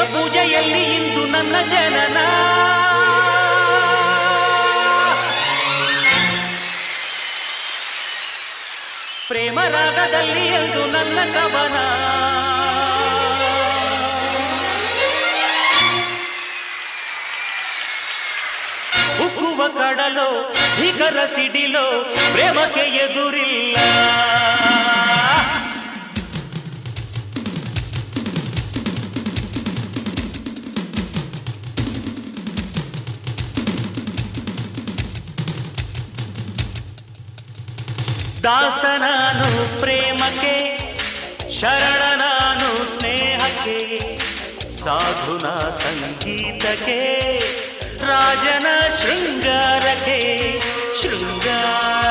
ಪೂಜೆಯಲ್ಲಿ ಇಂದು ನನ್ನ ಜನನ ಪ್ರೇಮ ರಾಗದಲ್ಲಿ ಎಂದು ನನ್ನ ಕವನ ಉಕ್ಕುವ ಕಡಲೋ ಭೀಕರ ಸಿಡಿಲೋ ಪ್ರೇಮಕ್ಕೆ ಎದುರಿಲ್ಲ ದಾಸ ನಾನು ಪ್ರೇಮಕ್ಕೆ ಶರಣ ನಾನು ಸ್ನೇಹಕ್ಕೆ ಸಾಧುನ ಸಂಗೀತಕ್ಕೆ ರಾಜನ ಶೃಂಗಾರಕ್ಕೆ ಶೃಂಗಾರ